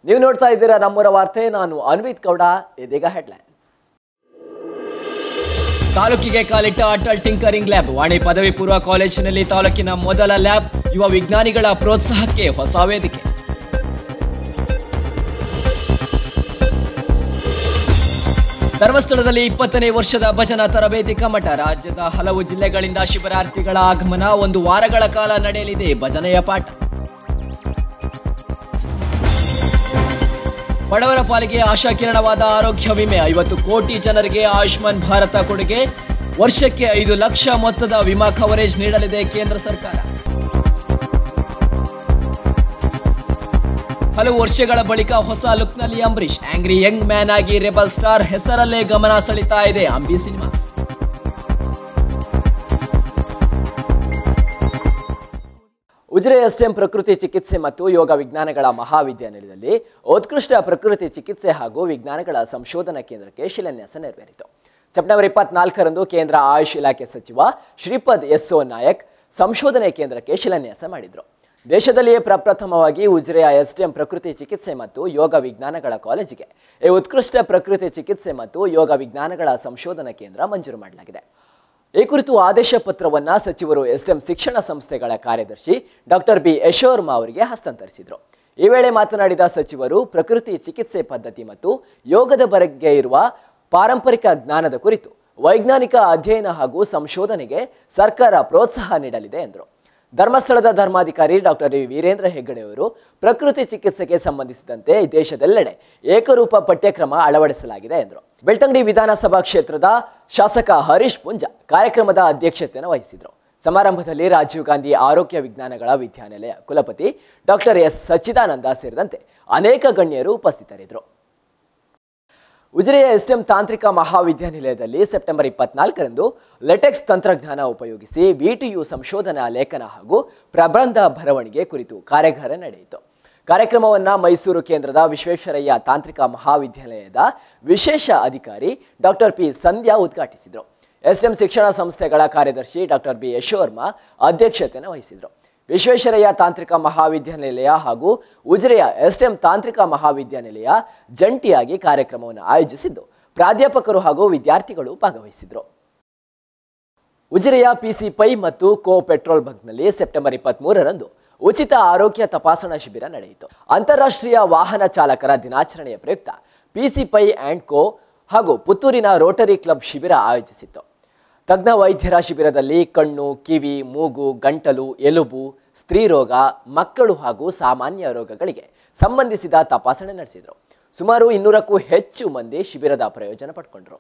ನೀವು ನೋಡ್ತಾ ಇದ್ದೀರಾ ನಮ್ಮೂರ ವಾರ್ತೆ ನಾನು ಅನ್ವಿತ್ ಗೌಡ ಇದೀಗ ಹೆಡ್ಲೈನ್ಸ್ ತಾಲೂಕಿಗೆ ಕಾಲಿಟ್ಟ ಅಟಲ್ ಟಿಂಕರಿಂಗ್ ಲ್ಯಾಬ್ ವಾಣಿ ಪದವಿ ಪೂರ್ವ ಕಾಲೇಜಿನಲ್ಲಿ ತಾಲೂಕಿನ ಮೊದಲ ಲ್ಯಾಬ್ ಯುವ ವಿಜ್ಞಾನಿಗಳ ಪ್ರೋತ್ಸಾಹಕ್ಕೆ ಹೊಸ ವೇದಿಕೆ ಧರ್ಮಸ್ಥಳದಲ್ಲಿ ಇಪ್ಪತ್ತನೇ ವರ್ಷದ ಭಜನಾ ತರಬೇತಿ ಕಮಟ ರಾಜ್ಯದ ಹಲವು ಜಿಲ್ಲೆಗಳಿಂದ ಶಿಬಿರಾರ್ಥಿಗಳ ಆಗಮನ ಒಂದು ವಾರಗಳ ಕಾಲ ನಡೆಯಲಿದೆ ಭಜನೆಯ ಪಾಠ ಬಡವರ ಪಾಲಿಗೆ ಆಶಾಕಿರಣವಾದ ಆರೋಗ್ಯ ವಿಮೆ ಐವತ್ತು ಕೋಟಿ ಜನರಿಗೆ ಆಯುಷ್ಮಾನ್ ಭಾರತ ಕೊಡುಗೆ ವರ್ಷಕ್ಕೆ ಐದು ಲಕ್ಷ ಮೊತ್ತದ ವಿಮಾ ಕವರೇಜ್ ನೀಡಲಿದೆ ಕೇಂದ್ರ ಸರ್ಕಾರ ಹಲವು ವರ್ಷಗಳ ಬಳಿಕ ಹೊಸ ಲುಕ್ನಲ್ಲಿ ಅಂಬರೀಶ್ ಆಂಗ್ರಿ ಯಂಗ್ ಮ್ಯಾನ್ ಆಗಿ ರೆಬಲ್ ಸ್ಟಾರ್ ಹೆಸರಲ್ಲೇ ಗಮನ ಸೆಳಿತಾ ಇದೆ ಅಂಬಿ ಸಿನಿಮಾ ಉಜಿರೆ ಎಸ್ಟೆಂ ಪ್ರಕೃತಿ ಚಿಕಿತ್ಸೆ ಮತ್ತು ಯೋಗ ವಿಜ್ಞಾನಗಳ ಮಹಾವಿದ್ಯಾನಿಲಯದಲ್ಲಿ ಉತ್ಕೃಷ್ಟ ಪ್ರಕೃತಿ ಚಿಕಿತ್ಸೆ ಹಾಗೂ ವಿಜ್ಞಾನಗಳ ಸಂಶೋಧನಾ ಕೇಂದ್ರಕ್ಕೆ ಶಿಲಾನ್ಯಾಸ ನೆರವೇರಿತು ಸೆಪ್ಟೆಂಬರ್ ಇಪ್ಪತ್ನಾಲ್ಕರಂದು ಕೇಂದ್ರ ಆಯುಷ್ ಇಲಾಖೆ ಸಚಿವ ಶ್ರೀಪದ್ ಯಸ್ಸೋ ನಾಯಕ್ ಸಂಶೋಧನೆ ಕೇಂದ್ರಕ್ಕೆ ಶಿಲಾನ್ಯಾಸ ಮಾಡಿದರು ದೇಶದಲ್ಲಿಯೇ ಪ್ರಪ್ರಥಮವಾಗಿ ಉಜಿರೆಯ ಎಸ್ಡಿಎಂ ಪ್ರಕೃತಿ ಚಿಕಿತ್ಸೆ ಮತ್ತು ಯೋಗ ವಿಜ್ಞಾನಗಳ ಕಾಲೇಜಿಗೆ ಈ ಉತ್ಕೃಷ್ಟ ಪ್ರಕೃತಿ ಚಿಕಿತ್ಸೆ ಮತ್ತು ಯೋಗ ವಿಜ್ಞಾನಗಳ ಸಂಶೋಧನಾ ಕೇಂದ್ರ ಮಂಜೂರು ಮಾಡಲಾಗಿದೆ ಈ ಕುರಿತು ಆದೇಶ ಪತ್ರವನ್ನ ಸಚಿವರು ಎಸ್ಎಂ ಶಿಕ್ಷಣ ಸಂಸ್ಥೆಗಳ ಕಾರ್ಯದರ್ಶಿ ಡಾಕ್ಟರ್ ಬಿ ಯಶೋರ್ಮ ಅವರಿಗೆ ಹಸ್ತಾಂತರಿಸಿದರು ಈ ವೇಳೆ ಮಾತನಾಡಿದ ಸಚಿವರು ಪ್ರಕೃತಿ ಚಿಕಿತ್ಸೆ ಪದ್ಧತಿ ಮತ್ತು ಯೋಗದ ಬಗ್ಗೆ ಇರುವ ಪಾರಂಪರಿಕ ಜ್ಞಾನದ ಕುರಿತು ವೈಜ್ಞಾನಿಕ ಅಧ್ಯಯನ ಹಾಗೂ ಸಂಶೋಧನೆಗೆ ಸರ್ಕಾರ ಪ್ರೋತ್ಸಾಹ ನೀಡಲಿದೆ ಎಂದರು ಧರ್ಮಸ್ಥಳದ ಧರ್ಮಾಧಿಕಾರಿ ಡಾಕ್ಟರ್ ವಿ ವೀರೇಂದ್ರ ಹೆಗ್ಗಡೆಯವರು ಪ್ರಕೃತಿ ಚಿಕಿತ್ಸೆಗೆ ಸಂಬಂಧಿಸಿದಂತೆ ದೇಶದೆಲ್ಲೆಡೆ ಏಕರೂಪ ಪಠ್ಯಕ್ರಮ ಅಳವಡಿಸಲಾಗಿದೆ ಎಂದರು ಬೆಳ್ತಂಗಡಿ ವಿಧಾನಸಭಾ ಕ್ಷೇತ್ರದ ಶಾಸಕ ಹರೀಶ್ ಪುಂಜ ಕಾರ್ಯಕ್ರಮದ ಅಧ್ಯಕ್ಷತೆಯನ್ನು ವಹಿಸಿದರು ಸಮಾರಂಭದಲ್ಲಿ ರಾಜೀವ್ ಗಾಂಧಿ ಆರೋಗ್ಯ ವಿಜ್ಞಾನಗಳ ವಿದ್ಯಾನಿಲಯ ಕುಲಪತಿ ಡಾಕ್ಟರ್ ಎಸ್ ಸಚ್ಚಿದಾನಂದ ಸೇರಿದಂತೆ ಅನೇಕ ಗಣ್ಯರು ಉಪಸ್ಥಿತರಿದ್ದರು ಉಜಿರೆಯ ಎಸ್ಎಂ ತಾಂತ್ರಿಕ ಮಹಾವಿದ್ಯಾನಿಲಯದಲ್ಲಿ ಸೆಪ್ಟೆಂಬರ್ ಇಪ್ಪತ್ನಾಲ್ಕರಂದು ಲೆಟೆಕ್ಸ್ ತಂತ್ರಜ್ಞಾನ ಉಪಯೋಗಿಸಿ ವಿಟಿಯು ಸಂಶೋಧನಾ ಲೇಖನ ಹಾಗೂ ಪ್ರಬಂಧ ಬರವಣಿಗೆ ಕುರಿತು ಕಾರ್ಯಾಗಾರ ನಡೆಯಿತು ಕಾರ್ಯಕ್ರಮವನ್ನ ಮೈಸೂರು ಕೇಂದ್ರದ ವಿಶ್ವೇಶ್ವರಯ್ಯ ತಾಂತ್ರಿಕ ಮಹಾವಿದ್ಯಾಲಯದ ವಿಶೇಷ ಅಧಿಕಾರಿ ಡಾಕ್ಟರ್ ಪಿ ಸಂಧ್ಯಾ ಉದ್ಘಾಟಿಸಿದರು ಎಸ್ಎಂ ಶಿಕ್ಷಣ ಸಂಸ್ಥೆಗಳ ಕಾರ್ಯದರ್ಶಿ ಡಾಕ್ಟರ್ ಬಿ ಯಶೋರ್ಮ ಅಧ್ಯಕ್ಷತೆಯನ್ನು ವಹಿಸಿದರು ವಿಶ್ವೇಶ್ವರಯ್ಯ ತಾಂತ್ರಿಕ ಮಹಾವಿದ್ಯಾನಿಲಯ ಹಾಗೂ ಉಜಿರೆಯ ಎಸ್ಟೆಂ ತಾಂತ್ರಿಕ ಮಹಾವಿದ್ಯಾನಿಲಯ ಜಂಟಿಯಾಗಿ ಕಾರ್ಯಕ್ರಮವನ್ನು ಆಯೋಜಿಸಿದ್ದು ಪ್ರಾಧ್ಯಾಪಕರು ಹಾಗೂ ವಿದ್ಯಾರ್ಥಿಗಳು ಭಾಗವಹಿಸಿದರು ಉಜಿರೆಯ ಪಿಸಿ ಪೈ ಮತ್ತು ಕೋ ಪೆಟ್ರೋಲ್ ಬಂಕ್ನಲ್ಲಿ ಸೆಪ್ಟೆಂಬರ್ ಇಪ್ಪತ್ಮೂರರಂದು ಉಚಿತ ಆರೋಗ್ಯ ತಪಾಸಣಾ ಶಿಬಿರ ನಡೆಯಿತು ಅಂತಾರಾಷ್ಟ್ರೀಯ ವಾಹನ ಚಾಲಕರ ದಿನಾಚರಣೆಯ ಪ್ರಯುಕ್ತ ಪಿಸಿ ಪೈ ಆ್ಯಂಡ್ ಕೋ ಹಾಗೂ ಪುತ್ತೂರಿನ ರೋಟರಿ ಕ್ಲಬ್ ಶಿಬಿರ ಆಯೋಜಿಸಿತ್ತು ತಜ್ಞ ವೈದ್ಯರ ಶಿಬಿರದಲ್ಲಿ ಕಣ್ಣು ಕಿವಿ ಮೂಗು ಗಂಟಲು ಎಲುಬು ಸ್ತ್ರೀರೋಗ ಮಕ್ಕಳು ಹಾಗೂ ಸಾಮಾನ್ಯ ರೋಗಗಳಿಗೆ ಸಂಬಂಧಿಸಿದ ತಪಾಸಣೆ ನಡೆಸಿದರು ಸುಮಾರು ಇನ್ನೂರಕ್ಕೂ ಹೆಚ್ಚು ಮಂದಿ ಶಿಬಿರದ ಪ್ರಯೋಜನ ಪಡ್ಕೊಂಡ್ರು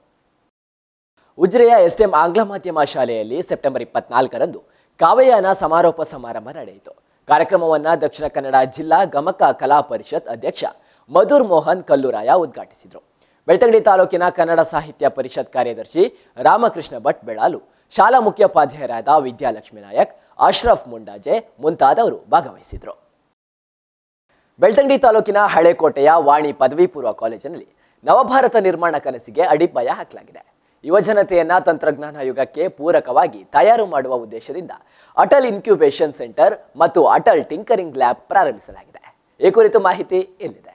ಉಜಿರೆಯ ಎಸ್ಎಂ ಆಂಗ್ಲ ಮಾಧ್ಯಮ ಶಾಲೆಯಲ್ಲಿ ಸೆಪ್ಟೆಂಬರ್ ಇಪ್ಪತ್ನಾಲ್ಕರಂದು ಕಾವಯಾನ ಸಮಾರೋಪ ಸಮಾರಂಭ ನಡೆಯಿತು ಕಾರ್ಯಕ್ರಮವನ್ನ ದಕ್ಷಿಣ ಕನ್ನಡ ಜಿಲ್ಲಾ ಗಮಕ ಕಲಾ ಪರಿಷತ್ ಅಧ್ಯಕ್ಷ ಮಧುರ್ ಮೋಹನ್ ಕಲ್ಲೂರಾಯ ಉದ್ಘಾಟಿಸಿದರು ಬೆಳ್ತಂಗಡಿ ತಾಲೂಕಿನ ಕನ್ನಡ ಸಾಹಿತ್ಯ ಪರಿಷತ್ ಕಾರ್ಯದರ್ಶಿ ರಾಮಕೃಷ್ಣ ಭಟ್ ಬೆಳಾಲು ಶಾಲಾ ಮುಖ್ಯೋಪಾಧ್ಯಾಯರಾದ ವಿದ್ಯಾಲಕ್ಷ್ಮಿ ನಾಯಕ್ ಅಶ್ರಫ್ ಮುಂಡಾಜೆ ಮುಂತಾದವರು ಭಾಗವಹಿಸಿದರು ಬೆಳ್ತಂಗಡಿ ತಾಲೂಕಿನ ಹಳೆಕೋಟೆಯ ವಾಣಿ ಪದವಿ ಪೂರ್ವ ಕಾಲೇಜಿನಲ್ಲಿ ನವಭಾರತ ನಿರ್ಮಾಣ ಕನಸಿಗೆ ಅಡಿಪಾಯ ಹಾಕಲಾಗಿದೆ ಯುವಜನತೆಯನ್ನ ತಂತ್ರಜ್ಞಾನ ಯುಗಕ್ಕೆ ಪೂರಕವಾಗಿ ತಯಾರು ಮಾಡುವ ಉದ್ದೇಶದಿಂದ ಅಟಲ್ ಇನ್ಕ್ಯುಬೇಷನ್ ಸೆಂಟರ್ ಮತ್ತು ಅಟಲ್ ಟಿಂಕರಿಂಗ್ ಲ್ಯಾಬ್ ಪ್ರಾರಂಭಿಸಲಾಗಿದೆ ಈ ಕುರಿತು ಮಾಹಿತಿ ಇಲ್ಲಿದೆ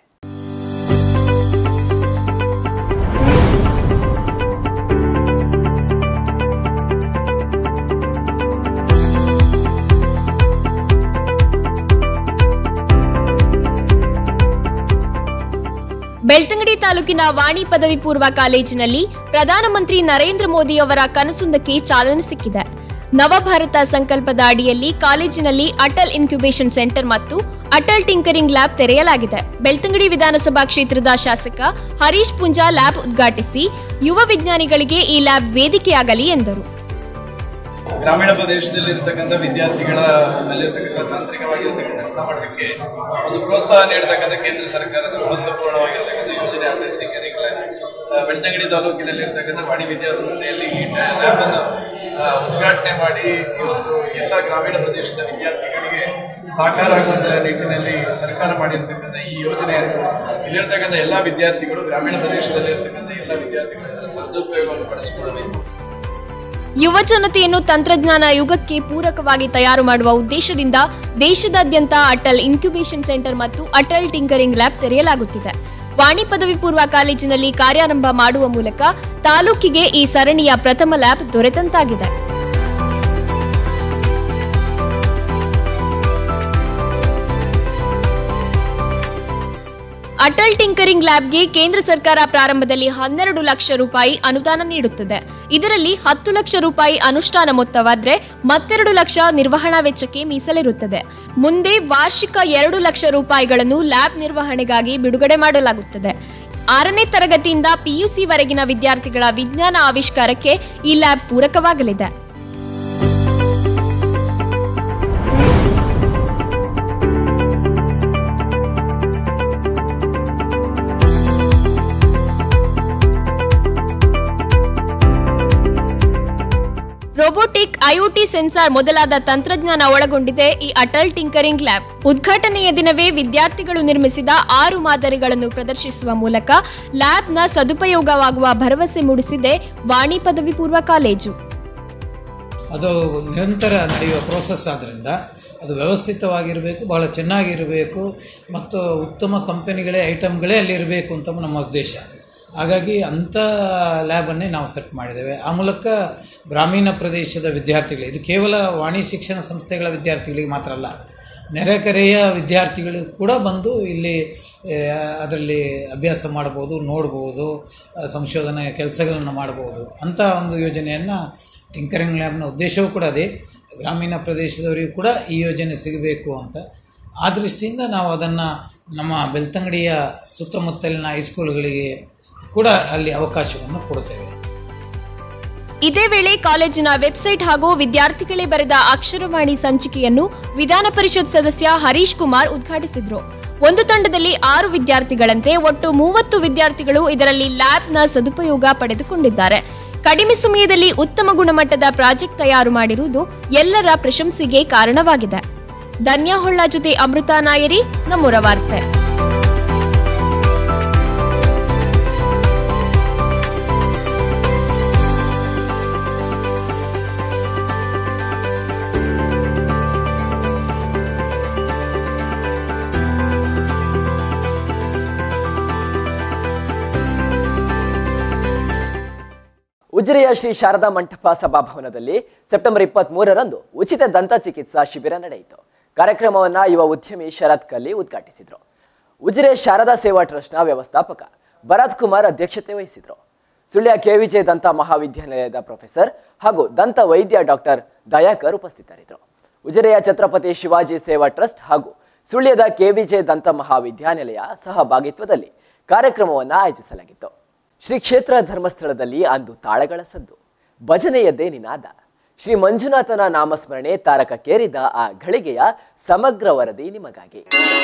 ಬೆಳ್ತಂಗಡಿ ತಾಲೂಕಿನ ವಾಣಿ ಪದವಿ ಪೂರ್ವ ಕಾಲೇಜಿನಲ್ಲಿ ಪ್ರಧಾನಮಂತ್ರಿ ನರೇಂದ್ರ ಮೋದಿ ಅವರ ಕನಸೊಂದಕ್ಕೆ ಚಾಲನೆ ಸಿಕ್ಕಿದೆ ನವಭಾರತ ಸಂಕಲ್ಪದ ಅಡಿಯಲ್ಲಿ ಕಾಲೇಜಿನಲ್ಲಿ ಅಟಲ್ ಇನ್ಕ್ಯುಬೇಷನ್ ಸೆಂಟರ್ ಮತ್ತು ಅಟಲ್ ಟಿಂಕರಿಂಗ್ ಲ್ಯಾಬ್ ತೆರೆಯಲಾಗಿದೆ ಬೆಳ್ತಂಗಡಿ ವಿಧಾನಸಭಾ ಕ್ಷೇತ್ರದ ಶಾಸಕ ಹರೀಶ್ ಪುಂಜಾ ಲ್ಯಾಬ್ ಉದ್ಘಾಟಿಸಿ ಯುವ ವಿಜ್ಞಾನಿಗಳಿಗೆ ಈ ಲ್ಯಾಬ್ ವೇದಿಕೆಯಾಗಲಿ ಎಂದರು ಗ್ರಾಮೀಣ ಪ್ರದೇಶದಲ್ಲಿರ್ತಕ್ಕಂಥ ವಿದ್ಯಾರ್ಥಿಗಳ ಅಲ್ಲಿರ್ತಕ್ಕಂಥ ತಾಂತ್ರಿಕವಾಗಿರ್ತಕ್ಕಂಥ ಗುಣಮಟ್ಟಕ್ಕೆ ಒಂದು ಪ್ರೋತ್ಸಾಹ ನೀಡತಕ್ಕಂಥ ಕೇಂದ್ರ ಸರ್ಕಾರದ ಮಹತ್ವಪೂರ್ಣವಾಗಿರ್ತಕ್ಕಂಥ ಯೋಜನೆ ಅಟಲ್ ಟಿಂಕರಿಂಗ್ ಲ್ಯಾಬ್ ಆ, ಬೆಳ್ತಂಗಡಿ ತಾಲೂಕಿನಲ್ಲಿರ್ತಕ್ಕಂಥ ವಾಣಿ ವಿದ್ಯಾಸಂಸ್ಥೆಯಲ್ಲಿ ಈ ಲ್ಯಾಬ್ ಅನ್ನು ಆ, ಉದ್ಘಾಟನೆ ಮಾಡಿ ಇವತ್ತು ಎಲ್ಲ ಗ್ರಾಮೀಣ ಪ್ರದೇಶದ ವಿದ್ಯಾರ್ಥಿಗಳಿಗೆ ಸಾಕಾರ ಆಗುವಂತಹ ನಿಟ್ಟಿನಲ್ಲಿ ಸರ್ಕಾರ ಮಾಡಿರ್ತಕ್ಕಂಥ ಈ ಯೋಜನೆಯನ್ನು ಇಲ್ಲಿರ್ತಕ್ಕಂಥ ಎಲ್ಲ ವಿದ್ಯಾರ್ಥಿಗಳು ಗ್ರಾಮೀಣ ಪ್ರದೇಶದಲ್ಲಿರ್ತಕ್ಕಂಥ ಎಲ್ಲ ವಿದ್ಯಾರ್ಥಿಗಳು ಇದರ ಸದುಪಯೋಗವನ್ನು ಪಡಿಸಿಕೊಳ್ಳಬೇಕು ಯುವ ಜನತೆಯನ್ನು ತಂತ್ರಜ್ಞಾನ ಯುಗಕ್ಕೆ ಪೂರಕವಾಗಿ ತಯಾರು ಮಾಡುವ ಉದ್ದೇಶದಿಂದ ದೇಶದಾದ್ಯಂತ ಅಟಲ್ ಇನ್ಕ್ಯುಬೇಷನ್ ಸೆಂಟರ್ ಮತ್ತು ಅಟಲ್ ಟಿಂಕರಿಂಗ್ ಲ್ಯಾಬ್ ತೆರೆಯಲಾಗುತ್ತಿದೆ ವಾಣಿ ಪದವಿ ಪೂರ್ವ ಕಾಲೇಜಿನಲ್ಲಿ ಕಾರ್ಯಾರಂಭ ಮಾಡುವ ಮೂಲಕ ತಾಲೂಕಿಗೆ ಈ ಸರಣಿಯ ಪ್ರಥಮ ಲ್ಯಾಬ್ ದೊರೆತಂತಾಗಿದೆ ಅಟಲ್ ಟಿಂಕರಿಂಗ್ ಲ್ಯಾಬ್ಗೆ ಕೇಂದ್ರ ಸರ್ಕಾರ ಪ್ರಾರಂಭದಲ್ಲಿ ಹನ್ನೆರಡು ಲಕ್ಷ ರೂಪಾಯಿ ಅನುದಾನ ನೀಡುತ್ತದೆ ಇದರಲ್ಲಿ ಹತ್ತು ಲಕ್ಷ ರೂಪಾಯಿ ಅನುಷ್ಠಾನ ಮೊತ್ತವಾದ್ರೆ ಮತ್ತೆರಡು ಲಕ್ಷ ನಿರ್ವಹಣಾ ವೆಚ್ಚಕ್ಕೆ ಮೀಸಲಿರುತ್ತದೆ ಮುಂದೆ ವಾರ್ಷಿಕ ಎರಡು ಲಕ್ಷ ರೂಪಾಯಿಗಳನ್ನು ಲ್ಯಾಬ್ ನಿರ್ವಹಣೆಗಾಗಿ ಬಿಡುಗಡೆ ಮಾಡಲಾಗುತ್ತದೆ ಆರನೇ ತರಗತಿಯಿಂದ ಪಿಯುಸಿ ವರೆಗಿನ ವಿದ್ಯಾರ್ಥಿಗಳ ವಿಜ್ಞಾನ ಆವಿಷ್ಕಾರಕ್ಕೆ ಈ ಲ್ಯಾಬ್ ಪೂರಕವಾಗಲಿದೆ ರೋಬೋಟಿಕ್ ಐಒಟಿ ಸೆನ್ಸಾರ್ ಮೊದಲಾದ ತಂತ್ರಜ್ಞಾನ ಒಳಗೊಂಡಿದೆ ಈ ಅಟಲ್ ಟಿಂಕರಿಂಗ್ ಲ್ಯಾಬ್ ಉದ್ಘಾಟನೆಯ ದಿನವೇ ವಿದ್ಯಾರ್ಥಿಗಳು ನಿರ್ಮಿಸಿದ ಆರು ಮಾದರಿಗಳನ್ನು ಪ್ರದರ್ಶಿಸುವ ಮೂಲಕ ಲ್ಯಾಬ್ನ ಸದುಪಯೋಗವಾಗುವ ಭರವಸೆ ಮೂಡಿಸಿದೆ ವಾಣಿ ಪದವಿ ಪೂರ್ವ ಕಾಲೇಜು ಅದು ನಿರಂತರ ನಡೆಯುವ ಪ್ರೋಸೆಸ್ ಆದ್ದರಿಂದ ಅದು ವ್ಯವಸ್ಥಿತವಾಗಿರಬೇಕು ಬಹಳ ಚೆನ್ನಾಗಿರಬೇಕು ಮತ್ತು ಉತ್ತಮ ಕಂಪನಿಗಳೇ ಐಟಮ್ಗಳೇ ಅಲ್ಲಿರಬೇಕು ಅಂತ ನಮ್ಮ ಉದ್ದೇಶ ಹಾಗಾಗಿ ಅಂಥ ಲ್ಯಾಬನ್ನೇ ನಾವು ಸೆಟ್ ಮಾಡಿದ್ದೇವೆ ಆ ಮೂಲಕ ಗ್ರಾಮೀಣ ಪ್ರದೇಶದ ವಿದ್ಯಾರ್ಥಿಗಳು ಇದು ಕೇವಲ ವಾಣಿ ಶಿಕ್ಷಣ ಸಂಸ್ಥೆಗಳ ವಿದ್ಯಾರ್ಥಿಗಳಿಗೆ ಮಾತ್ರ ಅಲ್ಲ ನೆರೆಕರೆಯ ವಿದ್ಯಾರ್ಥಿಗಳು ಕೂಡ ಬಂದು ಇಲ್ಲಿ ಅದರಲ್ಲಿ ಅಭ್ಯಾಸ ಮಾಡ್ಬೋದು ನೋಡ್ಬೋದು ಆ, ಸಂಶೋಧನೆ ಕೆಲಸಗಳನ್ನು ಮಾಡ್ಬೋದು ಅಂಥ ಒಂದು ಯೋಜನೆಯನ್ನು ಟಿಂಕರಿಂಗ್ ಲ್ಯಾಬ್ನ ಉದ್ದೇಶವೂ ಕೂಡ ಅದೇ ಗ್ರಾಮೀಣ ಪ್ರದೇಶದವರಿಗೂ ಕೂಡ ಈ ಯೋಜನೆ ಸಿಗಬೇಕು ಅಂತ ಆ ದೃಷ್ಟಿಯಿಂದ ನಾವು ಅದನ್ನು ನಮ್ಮ ಬೆಳ್ತಂಗಡಿಯ ಸುತ್ತಮುತ್ತಲಿನ ಹೈಸ್ಕೂಲ್ಗಳಿಗೆ ಕೂಡ ಅಲ್ಲಿ ಅವಕಾಶವನ್ನು ಕೊಡ್ತೇವೆ ಇದೇ ವೇಳೆ ಕಾಲೇಜಿನ ವೆಬ್ಸೈಟ್ ಹಾಗೂ ವಿದ್ಯಾರ್ಥಿಗಳೇ ಬರೆದ ಅಕ್ಷರವಾಣಿ ಸಂಚಿಕೆಯನ್ನು ವಿಧಾನ ಪರಿಷತ್ ಸದಸ್ಯ ಹರೀಶ್ ಕುಮಾರ್ ಉದ್ಘಾಟಿಸಿದ್ರು ಒಂದು ತಂಡದಲ್ಲಿ ಆರು ವಿದ್ಯಾರ್ಥಿಗಳಂತೆ ಒಟ್ಟು ಮೂವತ್ತು ವಿದ್ಯಾರ್ಥಿಗಳು ಇದರಲ್ಲಿ ಲ್ಯಾಬ್ನ ಸದುಪಯೋಗ ಪಡೆದುಕೊಂಡಿದ್ದಾರೆ ಕಡಿಮೆ ಸಮಯದಲ್ಲಿ ಉತ್ತಮ ಗುಣಮಟ್ಟದ ಪ್ರಾಜೆಕ್ಟ್ ತಯಾರು ಮಾಡಿರುವುದು ಎಲ್ಲರ ಪ್ರಶಂಸೆಗೆ ಕಾರಣವಾಗಿದೆ ಧನ್ಯ ಹೊಳ್ಳ ಜೊತೆ ಅಮೃತ ನಾಯರಿ ನಮ್ಮೂರ ವಾರ್ತೆ ಉಜಿರೆಯ ಶ್ರೀ ಶಾರದಾ ಮಂಟಪ ಸಭಾಭವನದಲ್ಲಿ ಸೆಪ್ಟೆಂಬರ್ ಇಪ್ಪತ್ತ್ ಮೂರರಂದು ಉಚಿತ ದಂತ ಚಿಕಿತ್ಸಾ ಶಿಬಿರ ನಡೆಯಿತು ಕಾರ್ಯಕ್ರಮವನ್ನ ಯುವ ಉದ್ಯಮಿ ಶರತ್ ಕಲ್ಲಿ ಉದ್ಘಾಟಿಸಿದ್ರು ಉಜಿರೆ ಶಾರದಾ ಸೇವಾ ಟ್ರಸ್ಟ್ನ ವ್ಯವಸ್ಥಾಪಕ ಭರತ್ ಕುಮಾರ್ ಅಧ್ಯಕ್ಷತೆ ವಹಿಸಿದ್ರು ಸುಳ್ಯ ಕೆವಿಜೆ ದಂತ ಮಹಾವಿದ್ಯಾಲಯದ ಪ್ರೊಫೆಸರ್ ಹಾಗೂ ದಂತ ವೈದ್ಯ ಡಾಕ್ಟರ್ ದಯಾಕರ್ ಉಪಸ್ಥಿತರಿದ್ದರು ಉಜಿರೆಯ ಛತ್ರಪತಿ ಶಿವಾಜಿ ಸೇವಾ ಟ್ರಸ್ಟ್ ಹಾಗೂ ಸುಳ್ಯದ ಕೆವಿಜೆ ದಂತ ಮಹಾವಿದ್ಯಾನಿಲಯ ಸಹಭಾಗಿತ್ವದಲ್ಲಿ ಕಾರ್ಯಕ್ರಮವನ್ನು ಆಯೋಜಿಸಲಾಗಿತ್ತು ಶ್ರೀ ಕ್ಷೇತ್ರ ಧರ್ಮಸ್ಥಳದಲ್ಲಿ ಅಂದು ತಾಳಗಳ ಸದ್ದು ಭಜನೆಯದ್ದೇ ನಿನಾದ ಶ್ರೀ ಮಂಜುನಾಥನ ನಾಮಸ್ಮರಣೆ ತಾರಕಕ್ಕೇರಿದ ಆ ಘಳಿಗೆಯ ಸಮಗ್ರ ವರದಿ ನಿಮಗಾಗಿ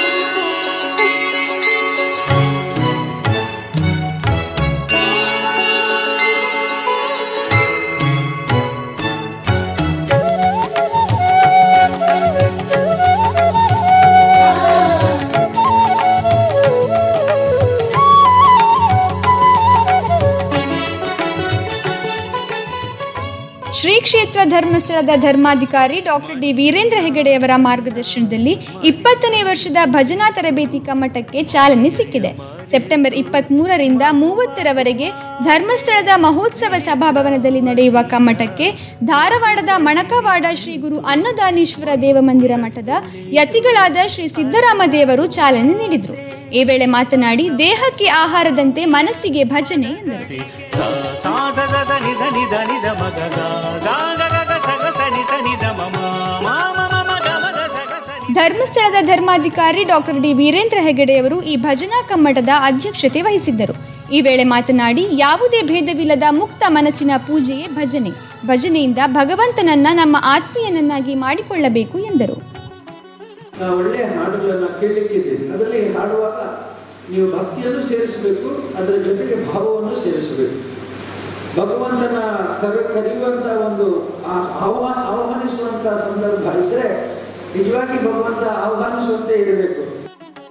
ಶ್ರೀ ಕ್ಷೇತ್ರ ಧರ್ಮಸ್ಥಳದ ಧರ್ಮಾಧಿಕಾರಿ ಡಾಕ್ಟರ್ ಡಿ ವೀರೇಂದ್ರ ಹೆಗಡೆಯವರ ಮಾರ್ಗದರ್ಶನದಲ್ಲಿ ಇಪ್ಪತ್ತನೇ ವರ್ಷದ ಭಜನಾ ತರಬೇತಿ ಕಮ್ಮಟಕ್ಕೆ ಚಾಲನೆ ಸಿಕ್ಕಿದೆ ಸೆಪ್ಟೆಂಬರ್ ಇಪ್ಪತ್ತ್ ಮೂರರಿಂದ ಮೂವತ್ತರವರೆಗೆ ಧರ್ಮಸ್ಥಳದ ಮಹೋತ್ಸವ ಸಭಾಭವನದಲ್ಲಿ ನಡೆಯುವ ಕಮ್ಮಟಕ್ಕೆ ಧಾರವಾಡದ ಮಣಕವಾಡ ಶ್ರೀ ಗುರು ಅನ್ನದಾನೀಶ್ವರ ದೇವಮಂದಿರ ಮಠದ ಯತಿಗಳಾದ ಶ್ರೀ ಸಿದ್ದರಾಮ ದೇವರು ಚಾಲನೆ ನೀಡಿದರು ಈ ವೇಳೆ ಮಾತನಾಡಿ ದೇಹಕ್ಕೆ ಆಹಾರದಂತೆ ಮನಸ್ಸಿಗೆ ಭಜನೆ ಎಂದರು ಸ ಸಾ ಸ ಸ ಸ ನಿ ಸ ನಿ ದ ನಿ ದ ಮ ಗ ಗ ಗ ಗ ಗ ಗ ಸ ಗ ಸ ನಿ ಸ ನಿ ದ ಮ ಮ ಮ ಮ ಮ ಮ ಗ ಮ ಗ ಸ ಗ ಸ ನಿ ಧರ್ಮಸ್ಥಳದ ಧರ್ಮಾಧಿಕಾರಿ ಡಾಕ್ಟರ್ ಡಿ ವೀರೇಂದ್ರ ಹೆಗಡೆಯವರು ಈ ಭಜನಾ ಕಮ್ಮಟದ ಅಧ್ಯಕ್ಷತೆ ವಹಿಸಿದ್ದರು ಈ ವೇಳೆ ಮಾತನಾಡಿ ಯಾವುದೇ ಭೇದವಿಲ್ಲದ ಮುಕ್ತ ಮನಸ್ಸಿನ ಪೂಜೆಯೇ ಭಜನೆ ಭಜನೆಯಿಂದ ಭಗವಂತನನ್ನ ನಮ್ಮ ಆತ್ಮೀಯನನ್ನಾಗಿ ಮಾಡಿಕೊಳ್ಳಬೇಕು ಎಂದರು ಆ, ಒಳ್ಳೆಯ ಹಾಡುಗಳನ್ನು ಕೇಳಲಿಕ್ಕಿದ್ದೀರಿ ಅದರಲ್ಲಿ ಹಾಡುವಾಗ ನೀವು ಭಕ್ತಿಯನ್ನು ಸೇರಿಸಬೇಕು ಅದರ ಜೊತೆಗೆ ಭಾವವನ್ನು ಸೇರಿಸಬೇಕು ಭಗವಂತನ ಕರೆ ಕರೆಯುವಂಥ ಒಂದು ಆ- ಆಹ್ವಾನ ಆಹ್ವಾನಿಸುವಂಥ ಸಂದರ್ಭ ಇದ್ದರೆ ನಿಜವಾಗಿ ಭಗವಂತ ಆಹ್ವಾನಿಸುವಂತೆ ಇರಬೇಕು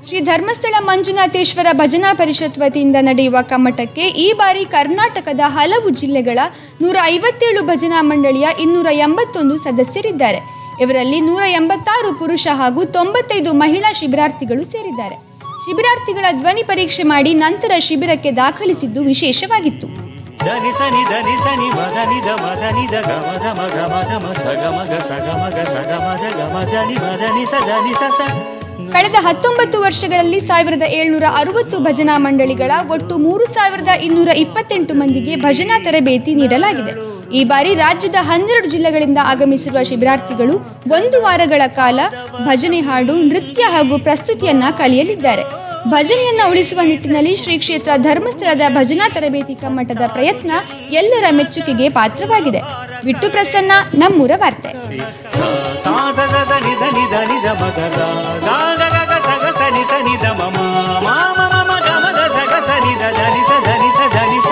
ಶ್ರೀ ಧರ್ಮಸ್ಥಳ ಮಂಜುನಾಥೇಶ್ವರ ಭಜನಾ ಪರಿಷತ್ ವತಿಯಿಂದ ನಡೆಯುವ ಕಮ್ಮಟಕ್ಕೆ ಈ ಬಾರಿ ಕರ್ನಾಟಕದ ಹಲವು ಜಿಲ್ಲೆಗಳ ನೂರ ಐವತ್ತೇಳು ಭಜನಾ ಮಂಡಳಿಯ ಇನ್ನೂರ ಎಂಬತ್ತೊಂದು ಸದಸ್ಯರಿದ್ದಾರೆ ಇವರಲ್ಲಿ ನೂರ ಎಂಬತ್ತಾರು ಪುರುಷ ಹಾಗೂ ತೊಂಬತ್ತೈದು ಮಹಿಳಾ ಶಿಬಿರಾರ್ಥಿಗಳು ಸೇರಿದ್ದಾರೆ ಶಿಬಿರಾರ್ಥಿಗಳ ಧ್ವನಿ ಪರೀಕ್ಷೆ ಮಾಡಿ ನಂತರ ಶಿಬಿರಕ್ಕೆ ದಾಖಲಿಸಿದ್ದು ವಿಶೇಷವಾಗಿತ್ತು ಧನಿ ಸನಿ ಧನಿ ಸನಿ ಮದನಿ ದ ಮದನಿ ದ ಗಮ ಧಮ ಗಮ ಧಮ ಸಗ ಮಗ ಸಗ ಮಗ ಸಗ ಮದ ಗಮ ಧನಿ ಮದನಿ ಸ ಧನಿ ಸ ಸ ಕಳೆದ ಹತ್ತೊಂಬತ್ತು ವರ್ಷಗಳಲ್ಲಿ ಸಾವಿರದ ಏಳ್ನೂರ ಅರವತ್ತು ಭಜನಾ ಮಂಡಳಿಗಳ ಒಟ್ಟು ಮೂರು ಸಾವಿರದ ಇನ್ನೂರ ಇಪ್ಪತ್ತೆಂಟು ಮಂದಿಗೆ ಭಜನಾ ತರಬೇತಿ ನೀಡಲಾಗಿದೆ ಈ ಬಾರಿ ರಾಜ್ಯದ ಹನ್ನೆರಡು ಜಿಲ್ಲೆಗಳಿಂದ ಆಗಮಿಸಿರುವ ಶಿಬಿರಾರ್ಥಿಗಳು ಒಂದು ವಾರಗಳ ಕಾಲ ಭಜನೆ ಹಾಡು ನೃತ್ಯ ಹಾಗೂ ಪ್ರಸ್ತುತಿಯನ್ನ ಕಲಿಯಲಿದ್ದಾರೆ ಭಜನೆಯನ್ನ ಉಳಿಸುವ ನಿಟ್ಟಿನಲ್ಲಿ ಶ್ರೀ ಕ್ಷೇತ್ರ ಧರ್ಮಸ್ಥಳದ ಭಜನಾ ತರಬೇತಿ ಕಮ್ಮಟದ ಪ್ರಯತ್ನ ಎಲ್ಲರ ಮೆಚ್ಚುಗೆಗೆ ಪಾತ್ರವಾಗಿದೆ ವಿಟ್ಟು ಪ್ರಸನ್ನ ನಮ್ಮೂರ ವಾರ್ತೆ ಸಾ ಸ ಸ ದ ನಿ ಧ ನಿ ಧ ನಿ ದ ಮ ಗ ಗ ಗ ಗ ಗ ಗ ಸ ಗ ಸ ನಿ ಸ ನಿ ದ ಮ ಮ ಮ ಮ ಮ ಮ ಗ ಮ ಗ ಸ ಗ ಸ ನಿ ದ ಧ ನಿ ಸ ಧ ನಿ ಸ ಧ ನಿ ಸ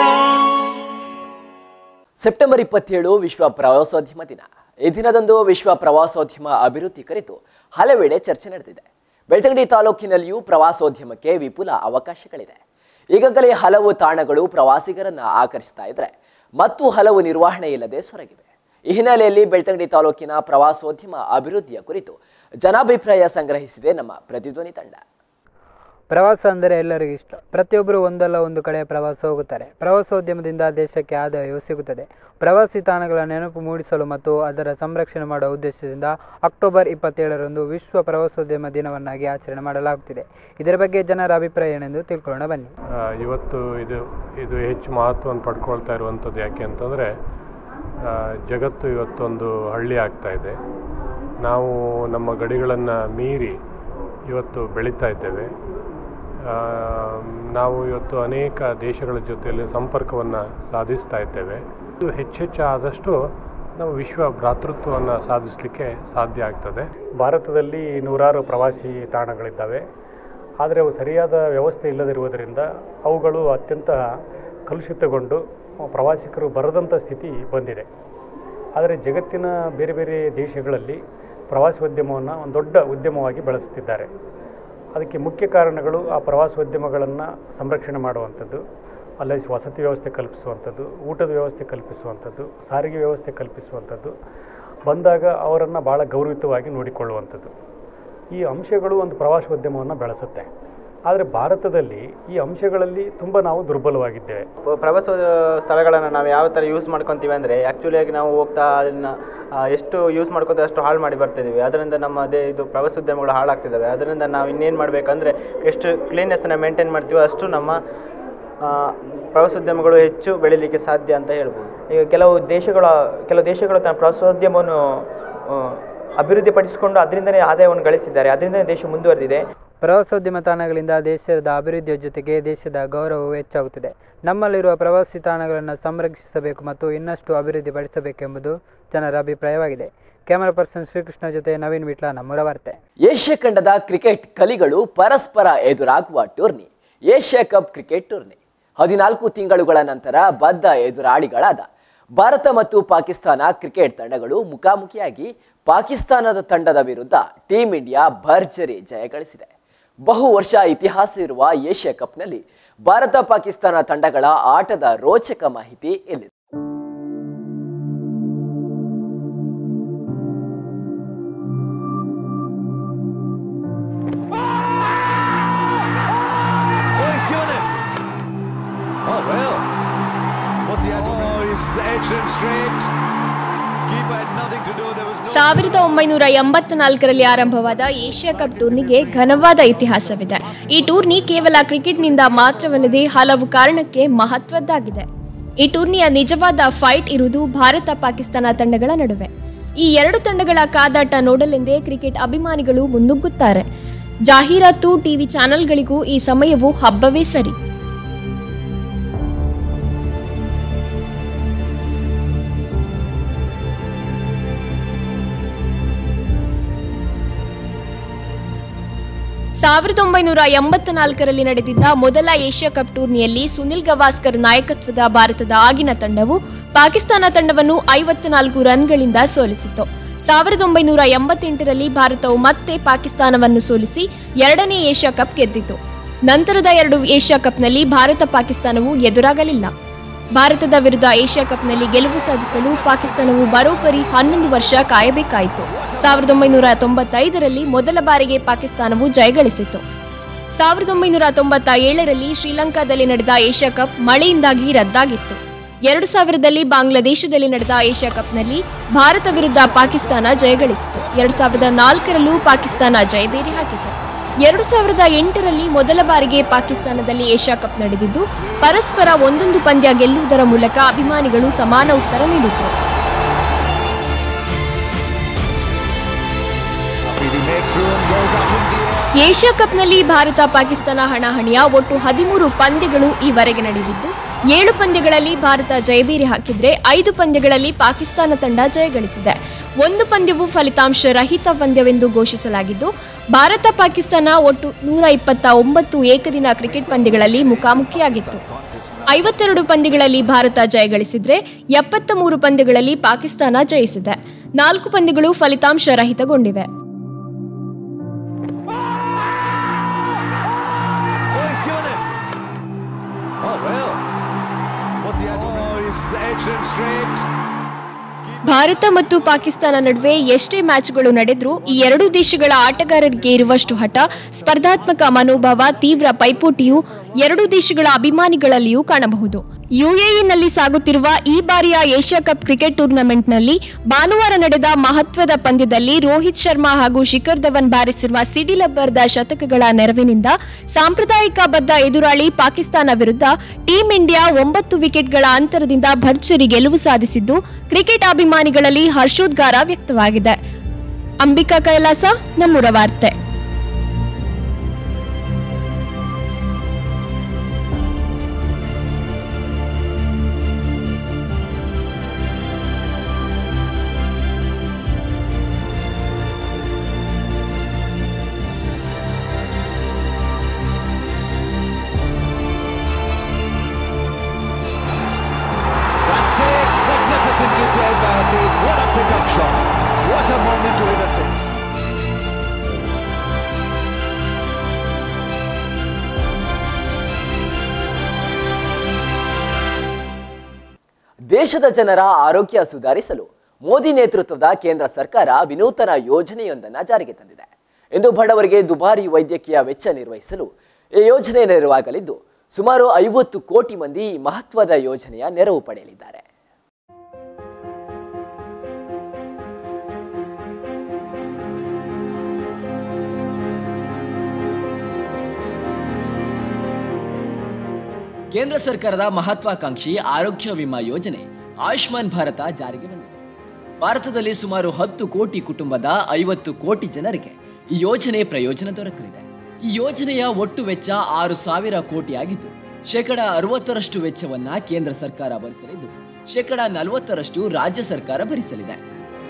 ಸೆಪ್ಟೆಂಬರ್ ಇಪ್ಪತ್ತೇಳು ವಿಶ್ವ ಪ್ರವಾಸೋದ್ಯಮ ದಿನ ಈ ದಿನದಂದು ವಿಶ್ವ ಪ್ರವಾಸೋದ್ಯಮ ಅಭಿವೃದ್ಧಿ ಕುರಿತು ಹಲವೆಡೆ ಚರ್ಚೆ ನಡೆದಿದೆ ಬೆಳ್ತಂಗಡಿ ತಾಲೂಕಿನಲ್ಲಿಯೂ ಪ್ರವಾಸೋದ್ಯಮಕ್ಕೆ ವಿಪುಲ ಅವಕಾಶಗಳಿದೆ ಈಗಾಗಲೇ ಹಲವು ತಾಣಗಳು ಪ್ರವಾಸಿಗರನ್ನ ಆಕರ್ಷಿಸ್ತಾ ಇದ್ರೆ ಮತ್ತು ಹಲವು ನಿರ್ವಹಣೆ ಇಲ್ಲದೆ ಸೊರಗಿವೆ ಈ ಹಿನ್ನೆಲೆಯಲ್ಲಿ ಬೆಳ್ತಂಗಡಿ ತಾಲೂಕಿನ ಪ್ರವಾಸೋದ್ಯಮ ಅಭಿವೃದ್ಧಿಯ ಕುರಿತು ಜನಾಭಿಪ್ರಾಯ ಸಂಗ್ರಹಿಸಿದೆ ನಮ್ಮ ಪ್ರತಿಧ್ವನಿ ತಂಡ ಪ್ರವಾಸ ಅಂದರೆ ಎಲ್ಲರಿಗೂ ಇಷ್ಟ ಪ್ರತಿಯೊಬ್ಬರು ಒಂದಲ್ಲ ಒಂದು ಕಡೆ ಪ್ರವಾಸ ಹೋಗುತ್ತಾರೆ ಪ್ರವಾಸೋದ್ಯಮದಿಂದ ದೇಶಕ್ಕೆ ಆದಾಯವು ಸಿಗುತ್ತದೆ ಪ್ರವಾಸಿ ತಾಣಗಳ ನೆನಪು ಮೂಡಿಸಲು ಮತ್ತು ಅದರ ಸಂರಕ್ಷಣೆ ಮಾಡುವ ಉದ್ದೇಶದಿಂದ ಅಕ್ಟೋಬರ್ ಇಪ್ಪತ್ತೇಳರಂದು ವಿಶ್ವ ಪ್ರವಾಸೋದ್ಯಮ ದಿನವನ್ನಾಗಿ ಆಚರಣೆ ಮಾಡಲಾಗುತ್ತಿದೆ ಇದರ ಬಗ್ಗೆ ಜನರ ಅಭಿಪ್ರಾಯ ಏನೆಂದು ತಿಳ್ಕೊಳ್ಳೋಣ ಬನ್ನಿ ಆ, ಇವತ್ತು ಇದು ಇದು ಹೆಚ್ಚು ಮಹತ್ವವನ್ನು ಪಡ್ಕೊಳ್ತಾ ಇರುವಂಥದ್ದು ಯಾಕೆ ಅಂತಂದರೆ ಜಗತ್ತು ಇವತ್ತೊಂದು ಹಳ್ಳಿ ಆಗ್ತಾ ಇದೆ ನಾವು ನಮ್ಮ ಗಡಿಗಳನ್ನು ಮೀರಿ ಇವತ್ತು ಬೆಳೀತಾ ಇದ್ದೇವೆ ಆ, ನಾವು ಇವತ್ತು ಅನೇಕ ದೇಶಗಳ ಜೊತೆಯಲ್ಲಿ ಸಂಪರ್ಕವನ್ನು ಸಾಧಿಸ್ತಾ ಇದ್ದೇವೆ ಇದು ಹೆಚ್ಚೆಚ್ಚು ಆದಷ್ಟು ನಾವು ವಿಶ್ವ ಭ್ರಾತೃತ್ವವನ್ನು ಸಾಧಿಸಲಿಕ್ಕೆ ಸಾಧ್ಯ ಆಗ್ತದೆ ಭಾರತದಲ್ಲಿ ನೂರಾರು ಪ್ರವಾಸಿ ತಾಣಗಳಿದ್ದಾವೆ ಆದರೆ ಅವು ಸರಿಯಾದ ವ್ಯವಸ್ಥೆ ಇಲ್ಲದಿರುವುದರಿಂದ ಅವುಗಳು ಅತ್ಯಂತ ಕಲುಷಿತಗೊಂಡು ಪ್ರವಾಸಿಗರು ಬರದಂಥ ಸ್ಥಿತಿ ಬಂದಿದೆ ಆದರೆ ಜಗತ್ತಿನ ಬೇರೆ ಬೇರೆ ದೇಶಗಳಲ್ಲಿ ಪ್ರವಾಸೋದ್ಯಮವನ್ನು ಒಂದು ದೊಡ್ಡ ಉದ್ಯಮವಾಗಿ ಬೆಳೆಸುತ್ತಿದ್ದಾರೆ ಅದಕ್ಕೆ ಮುಖ್ಯ ಕಾರಣಗಳು ಆ ಪ್ರವಾಸೋದ್ಯಮಗಳನ್ನು ಸಂರಕ್ಷಣೆ ಮಾಡುವಂಥದ್ದು ಅಲ್ಲಿ ವಸತಿ ವ್ಯವಸ್ಥೆ ಕಲ್ಪಿಸುವಂಥದ್ದು ಊಟದ ವ್ಯವಸ್ಥೆ ಕಲ್ಪಿಸುವಂಥದ್ದು ಸಾರಿಗೆ ವ್ಯವಸ್ಥೆ ಕಲ್ಪಿಸುವಂಥದ್ದು ಬಂದಾಗ ಅವರನ್ನು ಭಾಳ ಗೌರವಿತವಾಗಿ ನೋಡಿಕೊಳ್ಳುವಂಥದ್ದು ಈ ಅಂಶಗಳು ಒಂದು ಪ್ರವಾಸೋದ್ಯಮವನ್ನು ಬೆಳೆಸುತ್ತೆ ಆದರೆ ಭಾರತದಲ್ಲಿ ಈ ಅಂಶಗಳಲ್ಲಿ ತುಂಬ ನಾವು ದುರ್ಬಲವಾಗಿದ್ದೇವೆ ಪ್ರವಾಸ ಸ್ಥಳಗಳನ್ನು ನಾವು ಯಾವ ಥರ ಯೂಸ್ ಮಾಡ್ಕೊತೀವಿ ಅಂದರೆ ಆ್ಯಕ್ಚುಲಿಯಾಗಿ ನಾವು ಹೋಗ್ತಾ ಅದನ್ನು ಆ, ಎಷ್ಟು ಯೂಸ್ ಮಾಡ್ಕೊತೀವಿ ಅಷ್ಟು ಹಾಳು ಮಾಡಿ ಬರ್ತಿದ್ದೀವಿ ಅದರಿಂದ ನಮ್ಮ ಅದೇ ಇದು ಪ್ರವಾಸೋದ್ಯಮಗಳು ಹಾಳಾಗ್ತಿದ್ದಾವೆ ಅದರಿಂದ ನಾವು ಇನ್ನೇನು ಮಾಡಬೇಕಂದ್ರೆ ಎಷ್ಟು ಕ್ಲೀನ್ನೆಸ್ಸನ್ನು ಮೇಂಟೈನ್ ಮಾಡ್ತೀವೋ ಅಷ್ಟು ನಮ್ಮ ಆ, ಪ್ರವಾಸೋದ್ಯಮಗಳು ಹೆಚ್ಚು ಬೆಳೀಲಿಕ್ಕೆ ಸಾಧ್ಯ ಅಂತ ಹೇಳ್ಬೋದು ಈಗ ಕೆಲವು ದೇಶಗಳ ಕೆಲವು ದೇಶಗಳು ತನ್ನ ಪ್ರವಾಸೋದ್ಯಮವನ್ನು ಆ, ಅಭಿವೃದ್ಧಿಪಡಿಸಿಕೊಂಡು ಅದರಿಂದನೇ ಆದಾಯವನ್ನು ಗಳಿಸಿದ್ದಾರೆ ಅದರಿಂದನೇ ದೇಶ ಮುಂದುವರೆದಿದೆ ಪ್ರವಾಸೋದ್ಯಮ ತಾಣಗಳಿಂದ ದೇಶದ ಅಭಿವೃದ್ಧಿಯ ಜೊತೆಗೆ ದೇಶದ ಗೌರವವು ಹೆಚ್ಚಾಗುತ್ತದೆ ನಮ್ಮಲ್ಲಿರುವ ಪ್ರವಾಸಿ ತಾಣಗಳನ್ನು ಸಂರಕ್ಷಿಸಬೇಕು ಮತ್ತು ಇನ್ನಷ್ಟು ಅಭಿವೃದ್ಧಿಪಡಿಸಬೇಕೆಂಬುದು ಜನರ ಅಭಿಪ್ರಾಯವಾಗಿದೆ ಕ್ಯಾಮರಾ ಪರ್ಸನ್ ಶ್ರೀಕೃಷ್ಣ ಜೊತೆ ನವೀನ್ ವಿಟ್ಲ ನಮ್ಮೂರ ವಾರ್ತೆ ಏಷ್ಯಾ ಖಂಡದ ಕ್ರಿಕೆಟ್ ಕಲಿಗಳು ಪರಸ್ಪರ ಎದುರಾಗುವ tourney Asia cup cricket tourney ಹದಿನಾಲ್ಕು ತಿಂಗಳುಗಳ ನಂತರ ಬದ್ಧ ಎದುರಾಳಿಗಳಾದ ಭಾರತ ಮತ್ತು ಪಾಕಿಸ್ತಾನ ಕ್ರಿಕೆಟ್ ತಂಡಗಳು ಮುಖಾಮುಖಿಯಾಗಿ ಪಾಕಿಸ್ತಾನದ ತಂಡದ ವಿರುದ್ಧ ಟೀಂ ಇಂಡಿಯಾ ಭರ್ಜರಿ ಜಯ ಗಳಿಸಿದೆ ಬಹು ವರ್ಷ ಇತಿಹಾಸ ಇರುವ ಏಷ್ಯಾ ಕಪ್ನಲ್ಲಿ ಭಾರತ ಪಾಕಿಸ್ತಾನ ತಂಡಗಳ ಆಟದ ರೋಚಕ ಮಾಹಿತಿ ಇಲ್ಲಿದೆ Oh, he's given it. Oh, well. What's he had? Oh, he's edged him straight. Keeper had nothing to do. There was no. ಸಾವಿರದ ಒಂಬೈನೂರ ಎಂಬತ್ನಾಲ್ಕರಲ್ಲಿ ಆರಂಭವಾದ ಏಷ್ಯಾ ಕಪ್ ಟೂರ್ನಿಗೆ ಘನವಾದ ಇತಿಹಾಸವಿದೆ ಈ ಟೂರ್ನಿ ಕೇವಲ ಕ್ರಿಕೆಟ್ನಿಂದ ಮಾತ್ರವಲ್ಲದೆ ಹಲವು ಕಾರಣಕ್ಕೆ ಮಹತ್ವದ್ದಾಗಿದೆ ಈ ಟೂರ್ನಿಯ ನಿಜವಾದ ಫೈಟ್ ಇರುವುದು ಭಾರತ ಪಾಕಿಸ್ತಾನ ತಂಡಗಳ ನಡುವೆ ಈ ಎರಡು ತಂಡಗಳ ಕಾದಾಟ ನೋಡಲೆಂದೇ ಕ್ರಿಕೆಟ್ ಅಭಿಮಾನಿಗಳು ಮುನ್ನುಗ್ಗುತ್ತಾರೆ ಜಾಹೀರಾತು ಟಿವಿ ಚಾನೆಲ್ಗಳಿಗೂ ಈ ಸಮಯವು ಹಬ್ಬವೇ ಸರಿ ಸಾವಿರದ ಒಂಬೈನೂರ ಎಂಬತ್ನಾಲ್ಕರಲ್ಲಿ ನಡೆದಿದ್ದ ಮೊದಲ ಏಷ್ಯಾ ಕಪ್ ಟೂರ್ನಿಯಲ್ಲಿ ಸುನಿಲ್ ಗವಾಸ್ಕರ್ ನಾಯಕತ್ವದ ಭಾರತದ ಆಗಿನ ತಂಡವು ಪಾಕಿಸ್ತಾನ ತಂಡವನ್ನು ಐವತ್ನಾಲ್ಕು ರನ್ಗಳಿಂದ ಸೋಲಿಸಿತು ಸಾವಿರದ ಒಂಬೈನೂರ ಎಂಬತ್ತೆಂಟರಲ್ಲಿ ಭಾರತವು ಮತ್ತೆ ಪಾಕಿಸ್ತಾನವನ್ನು ಸೋಲಿಸಿ ಎರಡನೇ ಏಷ್ಯಾ ಕಪ್ ಗೆದ್ದಿತು ನಂತರದ ಎರಡು ಏಷ್ಯಾ ಕಪ್ನಲ್ಲಿ ಭಾರತ ಪಾಕಿಸ್ತಾನವು ಎದುರಾಗಲಿಲ್ಲ ಭಾರತದ ವಿರುದ್ಧ ಏಷ್ಯಾ ಕಪ್ನಲ್ಲಿ ಗೆಲುವು ಸಾಧಿಸಲು ಪಾಕಿಸ್ತಾನವು ಬರೋಬ್ಬರಿ ಹನ್ನೊಂದು ವರ್ಷ ಕಾಯಬೇಕಾಯಿತು ಸಾವಿರದ ಒಂಬೈನೂರ ತೊಂಬತ್ತೈದರಲ್ಲಿ ಮೊದಲ ಬಾರಿಗೆ ಪಾಕಿಸ್ತಾನವು ಜಯಗಳಿಸಿತು ಸಾವಿರದ ಒಂಬೈನೂರ ತೊಂಬತ್ತ ಏಳರಲ್ಲಿ ಶ್ರೀಲಂಕಾದಲ್ಲಿ ನಡೆದ ಏಷ್ಯಾ ಕಪ್ ಮಳೆಯಿಂದಾಗಿ ರದ್ದಾಗಿತ್ತು ಎರಡು ಸಾವಿರದಲ್ಲಿ ಬಾಂಗ್ಲಾದೇಶದಲ್ಲಿ ನಡೆದ ಏಷ್ಯಾ ಕಪ್ನಲ್ಲಿ ಭಾರತ ವಿರುದ್ಧ ಪಾಕಿಸ್ತಾನ ಜಯಗಳಿಸಿತು ಎರಡು ಸಾವಿರದ ನಾಲ್ಕರಲ್ಲೂ ಪಾಕಿಸ್ತಾನ ಜಯಬೇರಿ ಹಾಕಿತು ಎರಡು ಸಾವಿರದ ಎಂಟರಲ್ಲಿ ಮೊದಲ ಬಾರಿಗೆ ಪಾಕಿಸ್ತಾನದಲ್ಲಿ ಏಷ್ಯಾ ಕಪ್ ನಡೆದಿದ್ದು ಪರಸ್ಪರ ಒಂದೊಂದು ಪಂದ್ಯ ಗೆಲ್ಲುವುದರ ಮೂಲಕ ಅಭಿಮಾನಿಗಳು ಸಮಾನ ಉತ್ತರ ನೀಡಿದ್ರು He makes room, goes up in the air. Asia ಕಪ್ನಲ್ಲಿ ಭಾರತ ಪಾಕಿಸ್ತಾನ ಹಣಾಹಣಿಯ ಒಟ್ಟು ಹದಿಮೂರು ಪಂದ್ಯಗಳು ಈವರೆಗೆ ನಡೆದಿದ್ದು ಏಳು ಪಂದ್ಯಗಳಲ್ಲಿ ಭಾರತ ಜಯಬೇರಿ ಹಾಕಿದ್ರೆ ಐದು ಪಂದ್ಯಗಳಲ್ಲಿ ಪಾಕಿಸ್ತಾನ ತಂಡ ಜಯಗಳಿಸಿದೆ ಒಂದು ಪಂದ್ಯವು ಫಲಿತಾಂಶ ರಹಿತ ಪಂದ್ಯವೆಂದು ಘೋಷಿಸಲಾಗಿದ್ದು ಭಾರತ ಪಾಕಿಸ್ತಾನ ಒಟ್ಟು ನೂರ ಇಪ್ಪತ್ತ ಒಂಬತ್ತು ಏಕದಿನ ಕ್ರಿಕೆಟ್ ಪಂದ್ಯಗಳಲ್ಲಿ ಮುಖಾಮುಖಿಯಾಗಿತ್ತು ಐವತ್ತೆರಡು ಪಂದ್ಯಗಳಲ್ಲಿ ಭಾರತ ಜಯಗಳಿಸಿದ್ರೆ ಎಪ್ಪತ್ತ ಮೂರು ಪಂದ್ಯಗಳಲ್ಲಿ ಪಾಕಿಸ್ತಾನ ಜಯಿಸಿದೆ ನಾಲ್ಕು ಪಂದ್ಯಗಳು ಫಲಿತಾಂಶ ರಹಿತಗೊಂಡಿವೆ Oh, he's given it. Oh, well. What's he had? Oh, he's edged him straight. Bharat ಮತ್ತು ಪಾಕಿಸ್ತಾನ ನಡುವೆ ಎಷ್ಟೇ ಮ್ಯಾಚ್ಗಳು ನಡೆದ್ರೂ ಈ ಎರಡೂ ದೇಶಗಳ ಆಟಗಾರರಿಗೆ ಇರುವಷ್ಟು ಹಠ ಸ್ಪರ್ಧಾತ್ಮಕ ಮನೋಭಾವ ತೀವ್ರ ಪೈಪೋಟಿಯು ಎರಡೂ ದೇಶಗಳ ಅಭಿಮಾನಿಗಳಲ್ಲಿಯೂ ಕಾಣಬಹುದು ಯುಎಇನಲ್ಲಿ ಸಾಗುತ್ತಿರುವ ಈ ಬಾರಿಯ ಏಷ್ಯಾ ಕಪ್ ಕ್ರಿಕೆಟ್ ಟೂರ್ನಮೆಂಟ್ನಲ್ಲಿ ಭಾನುವಾರ ನಡೆದ ಮಹತ್ವದ ಪಂದ್ಯದಲ್ಲಿ ರೋಹಿತ್ ಶರ್ಮಾ ಹಾಗೂ ಶಿಖರ್ ಧವನ್ ಬಾರಿಸಿರುವ ಸಿಡಿಲಬ್ಬರದ ಶತಕಗಳ ನೆರವಿನಿಂದ ಸಾಂಪ್ರದಾಯಿಕ ಬದ್ಧ ಎದುರಾಳಿ ಪಾಕಿಸ್ತಾನ ವಿರುದ್ಧ ಟೀಂ ಇಂಡಿಯಾ ಒಂಬತ್ತು ವಿಕೆಟ್ಗಳ ಅಂತರದಿಂದ ಭರ್ಜರಿ ಗೆಲುವು ಸಾಧಿಸಿದ್ದು ಕ್ರಿಕೆಟ್ ಅಭಿಮಾನಿಗಳಲ್ಲಿ ಹರ್ಷೋದ್ಗಾರ ವ್ಯಕ್ತವಾಗಿದೆ ಅಂಬಿಕಾ ಕೈಲಾಸ ನಮ್ಮೂರ ವಾರ್ತೆ That's six. Magnificently played by Hafiz. What a pickup shot. What a moment to hit a six. ದೇಶದ ಜನರ ಆರೋಗ್ಯ ಸುಧಾರಿಸಲು ಮೋದಿ ನೇತೃತ್ವದ ಕೇಂದ್ರ ಸರ್ಕಾರ ವಿನೂತನ ಯೋಜನೆಯೊಂದನ್ನು ಜಾರಿಗೆ ತಂದಿದೆ ಇಂದು ಬಡವರಿಗೆ ದುಬಾರಿ ವೈದ್ಯಕೀಯ ವೆಚ್ಚ ನಿರ್ವಹಿಸಲು ಈ ಯೋಜನೆ ನೆರವಾಗಲಿದ್ದು ಸುಮಾರು ಐವತ್ತು ಕೋಟಿ ಮಂದಿ ಈ ಮಹತ್ವದ ಯೋಜನೆಯ ನೆರವು ಪಡೆಯಲಿದ್ದಾರೆ ಕೇಂದ್ರ ಸರ್ಕಾರದ ಮಹತ್ವಾಕಾಂಕ್ಷಿ ಆರೋಗ್ಯ ವಿಮಾ ಯೋಜನೆ ಆಯುಷ್ಮಾನ್ ಭಾರತ ಜಾರಿಗೆ ಬಂದಿದೆ ಭಾರತದಲ್ಲಿ ಸುಮಾರು ಹತ್ತು ಕೋಟಿ ಕುಟುಂಬದ ಐವತ್ತು ಕೋಟಿ ಜನರಿಗೆ ಈ ಯೋಜನೆ ಪ್ರಯೋಜನ ದೊರಕಲಿದೆ ಈ ಯೋಜನೆಯ ಒಟ್ಟು ವೆಚ್ಚ ಆರು ಸಾವಿರ ಕೋಟಿ ಆಗಿದ್ದು ಶೇಕಡ ಅರವತ್ತರಷ್ಟು ವೆಚ್ಚವನ್ನ ಕೇಂದ್ರ ಸರ್ಕಾರ ಭರಿಸಲಿದ್ದು ಶೇಕಡ ನಲವತ್ತರಷ್ಟು ರಾಜ್ಯ ಸರ್ಕಾರ ಭರಿಸಲಿದೆ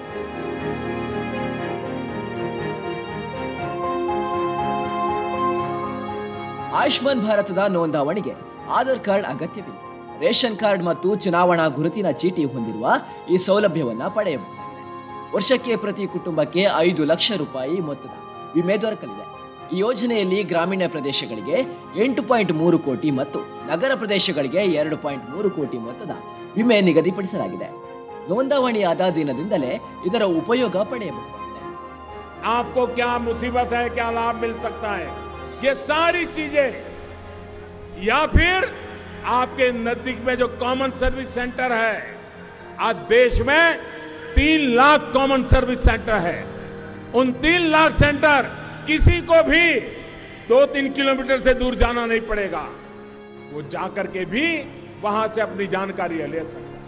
ಆಯುಷ್ಮಾನ್ ಭಾರತದ ನೋಂದಾವಣಿಗೆ ಆಧಾರ್ ಕಾರ್ಡ್ ಅಗತ್ಯವಿಲ್ಲ ರೇಷನ್ ಕಾರ್ಡ್ ಮತ್ತು ಚುನಾವಣಾ ಗುರುತಿನ ಚೀಟಿ ಹೊಂದಿರುವ ಈ ಸೌಲಭ್ಯವನ್ನ ಪಡೆಯಬಹುದಾಗಿದೆ ವರ್ಷಕ್ಕೆ ಪ್ರತಿ ಕುಟುಂಬಕ್ಕೆ ಐದು ಲಕ್ಷ ರೂಪಾಯಿ ಮೊತ್ತದ ವಿಮೆ ದೊರಕಲಿದೆ ಈ ಯೋಜನೆಯಲ್ಲಿ ಗ್ರಾಮೀಣ ಪ್ರದೇಶಗಳಿಗೆ ಎಂಟು ಪಾಯಿಂಟ್ ಮೂರು ಕೋಟಿ ಮತ್ತು ನಗರ ಪ್ರದೇಶಗಳಿಗೆ ಎರಡು ಪಾಯಿಂಟ್ ಮೂರು ಕೋಟಿ ಮೊತ್ತದ ವಿಮೆ ನಿಗದಿಪಡಿಸಲಾಗಿದೆ ನೋಂದಾವಣಿಯಾದ ದಿನದಿಂದಲೇ ಇದರ ಉಪಯೋಗ ಪಡೆಯಬಹುದಾಗಿದೆ आपको क्या मुसीबत है क्या लाभ मिल सकता है ये सारी चीजें या फिर आपके नजदीक में जो कॉमन सर्विस सेंटर है आज देश में तीन लाख कॉमन सर्विस सेंटर है उन तीन लाख सेंटर किसी को भी दो तीन किलोमीटर से दूर जाना नहीं पड़ेगा वो जाकर के भी वहां से अपनी जानकारी ले सकता है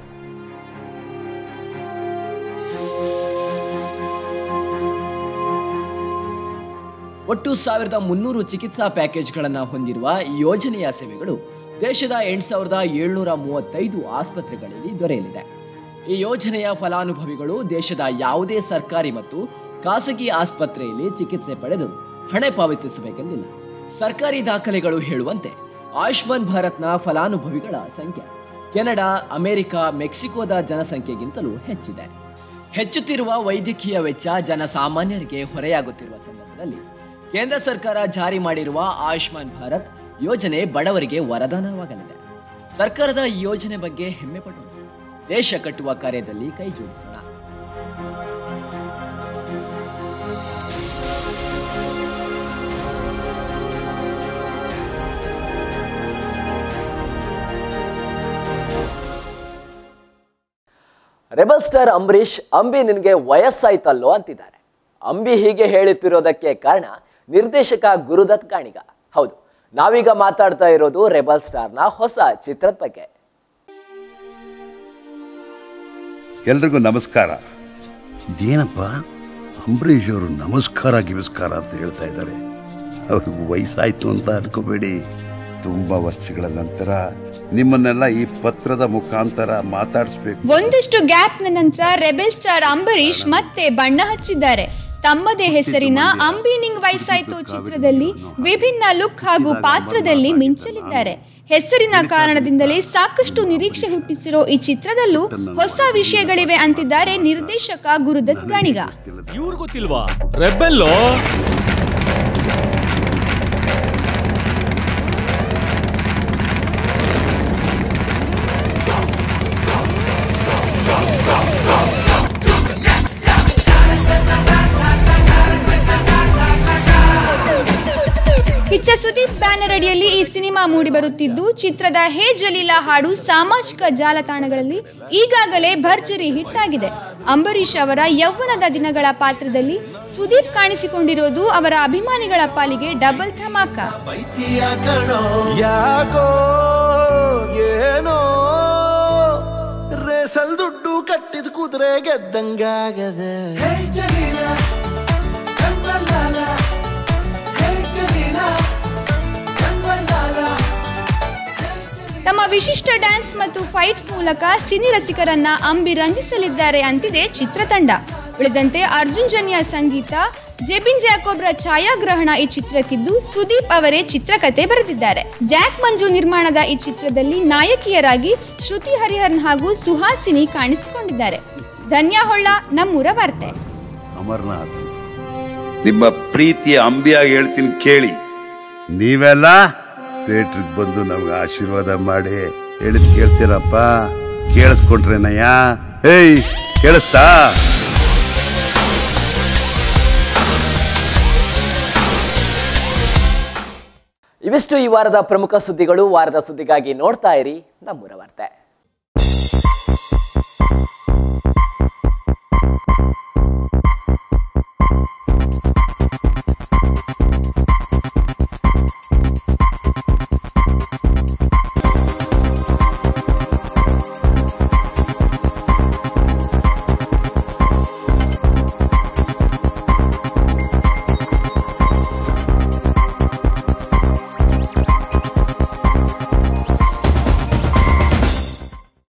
ಒಟ್ಟು ಸಾವಿರದ ಮುನ್ನೂರು ಚಿಕಿತ್ಸಾ ಪ್ಯಾಕೇಜ್ಗಳನ್ನು ಹೊಂದಿರುವ ಈ ಯೋಜನೆಯ ಸೇವೆಗಳು ದೇಶದ ಎಂಟು ಸಾವಿರದ ಏಳ್ನೂರ ಮೂವತ್ತೈದು ಆಸ್ಪತ್ರೆಗಳಲ್ಲಿ ದೊರೆಯಲಿದೆ ಈ ಯೋಜನೆಯ ಫಲಾನುಭವಿಗಳು ದೇಶದ ಯಾವುದೇ ಸರ್ಕಾರಿ ಮತ್ತು ಖಾಸಗಿ ಆಸ್ಪತ್ರೆಯಲ್ಲಿ ಚಿಕಿತ್ಸೆ ಪಡೆದು ಹಣ ಪಾವತಿಸಬೇಕೆಂದಿಲ್ಲ ಸರ್ಕಾರಿ ದಾಖಲೆಗಳು ಹೇಳುವಂತೆ ಆಯುಷ್ಮಾನ್ ಭಾರತ್ನ ಫಲಾನುಭವಿಗಳ ಸಂಖ್ಯೆ ಕೆನಡಾ ಅಮೆರಿಕ ಮೆಕ್ಸಿಕೋದ ಜನಸಂಖ್ಯೆಗಿಂತಲೂ ಹೆಚ್ಚಿದೆ ಹೆಚ್ಚುತ್ತಿರುವ ವೈದ್ಯಕೀಯ ವೆಚ್ಚ ಜನಸಾಮಾನ್ಯರಿಗೆ ಹೊರೆಯಾಗುತ್ತಿರುವ ಸಂದರ್ಭದಲ್ಲಿ ಕೇಂದ್ರ ಸರ್ಕಾರ ಜಾರಿ ಮಾಡಿರುವ ಆಯುಷ್ಮಾನ್ ಭಾರತ್ ಯೋಜನೆ ಬಡವರಿಗೆ ವರದಾನವಾಗಲಿದೆ ಸರ್ಕಾರದ ಈ ಯೋಜನೆ ಬಗ್ಗೆ ಹೆಮ್ಮೆ ಪಡೋಣ ದೇಶ ಕಟ್ಟುವ ಕಾರ್ಯದಲ್ಲಿ ಕೈ ಜೋಡಿಸೋಣ ರೆಬಲ್ ಸ್ಟಾರ್ ಅಂಬರೀಷ್ ಅಂಬಿ ನಿನಗೆ ವಯಸ್ಸಾಯ್ತಲ್ಲೋ ಅಂತಿದ್ದಾರೆ ಅಂಬಿ ಹೀಗೆ ಹೇಳುತ್ತಿರೋದಕ್ಕೆ ಕಾರಣ ನಿರ್ದೇಶಕ ಗುರುದತ್ ಗಾಣಿಗ ಹೌದು ನಾವೀಗ ಮಾತಾಡ್ತಾ ಇರೋದು ರೆಬಲ್ ಸ್ಟಾರ್ನ ಹೊಸ ಚಿತ್ರದ ಬಗ್ಗೆ ಎಲ್ರಿಗೂ ನಮಸ್ಕಾರ ಇದೇನಪ್ಪ ಅಂಬರೀಷ್ ಅವರು ನಮಸ್ಕಾರ ಗಿಮಸ್ಕಾರ ಅಂತ ಹೇಳ್ತಾ ಇದ್ದಾರೆ ಅವ್ರಿಗೆ ವಯಸ್ಸಾಯ್ತು ಅಂತ ಅನ್ಕೋಬೇಡಿ ತುಂಬ ವರ್ಷಗಳ ನಂತರ ನಿಮ್ಮನ್ನೆಲ್ಲ ಈ ಪತ್ರದ ಮುಖಾಂತರ ಮಾತಾಡಿಸ್ಬೇಕು ಒಂದಷ್ಟು ಗ್ಯಾಪ್ನ ನಂತರ ರೆಬೆಲ್ ಸ್ಟಾರ್ ಅಂಬರೀಷ್ ಮತ್ತೆ ಬಣ್ಣ ಹಚ್ಚಿದ್ದಾರೆ ತಮ್ಮದೇ ಹೆಸರಿನ ಅಂಬಿ ನಿಂಗ್ ವಯಸ್ಸಾಯ್ತು ಚಿತ್ರದಲ್ಲಿ ವಿಭಿನ್ನ ಲುಕ್ ಹಾಗೂ ಪಾತ್ರದಲ್ಲಿ ಮಿಂಚಲಿದ್ದಾರೆ ಹೆಸರಿನ ಕಾರಣದಿಂದಲೇ ಸಾಕಷ್ಟು ನಿರೀಕ್ಷೆ ಹುಟ್ಟಿಸಿರೋ ಈ ಚಿತ್ರದಲ್ಲೂ ಹೊಸ ವಿಷಯಗಳಿವೆ ಅಂತಿದ್ದಾರೆ ನಿರ್ದೇಶಕ ಗುರುದತ್ ಗಾಣಿಗ ಇವ್ರು ಗೊತ್ತಿಲ್ವಾ ರೆಬೆಲ್ಲೋ ಕಿಚ್ಚ ಸುದೀಪ್ ಬ್ಯಾನರ್ ಅಡಿಯಲ್ಲಿ ಈ ಸಿನಿಮಾ ಮೂಡಿಬರುತ್ತಿದ್ದು ಚಿತ್ರದ ಹೇ ಜಲೀಲಾ ಹಾಡು ಸಾಮಾಜಿಕ ಜಾಲತಾಣಗಳಲ್ಲಿ ಈಗಾಗಲೇ ಭರ್ಜರಿ ಹಿಟ್ ಆಗಿದೆ ಅಂಬರೀಷ್ ಅವರ ಯೌವನದ ದಿನಗಳ ಪಾತ್ರದಲ್ಲಿ ಸುದೀಪ್ ಕಾಣಿಸಿಕೊಂಡಿರೋದು ಅವರ ಅಭಿಮಾನಿಗಳ ಪಾಲಿಗೆ ಡಬಲ್ ಧಮಾಕ ಯಾಕೋ ಏನೋ ರೇಸಲ್ ದುಡ್ಡು ಕಟ್ಟಿದ ಕುದುರೆ ಗೆದ್ದಂಗಾಗದೆ ತಮ್ಮ ವಿಶಿಷ್ಟ ಡ್ಯಾನ್ಸ್ ಮತ್ತು ಫೈಟ್ಸ್ ಮೂಲಕ ಸಿನಿ ರಸಿಕರನ್ನ ಅಂಬಿ ರಂಜಿಸಲಿದ್ದಾರೆ ಅಂತಿದೆ ಚಿತ್ರತಂಡ ಉಳಿದಂತೆ ಅರ್ಜುನ್ ಜನ್ಯ ಸಂಗೀತ ಜೆಬಿನ್ ಜಾಕೋಬ್ರ ಛಾಯಾಗ್ರಹಣ ಈ ಚಿತ್ರಕ್ಕಿದ್ದು ಸುದೀಪ್ ಅವರೇ ಚಿತ್ರಕಥೆ ಬರೆದಿದ್ದಾರೆ ಜಾಕ್ ಮಂಜು ನಿರ್ಮಾಣದ ಈ ಚಿತ್ರದಲ್ಲಿ ನಾಯಕಿಯರಾಗಿ ಶ್ರುತಿ ಹರಿಹರನ್ ಹಾಗೂ ಸುಹಾಸಿನಿ ಕಾಣಿಸಿಕೊಂಡಿದ್ದಾರೆ ಧನ್ಯ ಹೊಳ್ಳ ನಮ್ಮೂರ ವಾರ್ತೆ ಅಮರ್ನಾಥ್ ನಿಮ್ಮ ಪ್ರೀತಿಯ ಅಂಬಿಯಾಗಿ ಹೇಳ್ತೀನಿ ಕೇಳಿ ನೀವೆಲ್ಲ ಥಿಯೇಟ್ರಿಗೆ ಬಂದು ನಮ್ಗೆ ಆಶೀರ್ವಾದ ಮಾಡಿ ಹೇಳಿದ್ ಕೇಳ್ತೀರಪ್ಪ ಕೇಳಿಸ್ಕೊಂಡ್ರೇನಯ್ಯ ಏಯ್ ಕೇಳಿಸ್ತಾ ಇವಿಷ್ಟು ಈ ವಾರದ ಪ್ರಮುಖ ಸುದ್ದಿಗಳು ವಾರದ ಸುದ್ದಿಗಾಗಿ ನೋಡ್ತಾ ಇರಿ ನಮ್ಮೂರ ವಾರ್ತೆ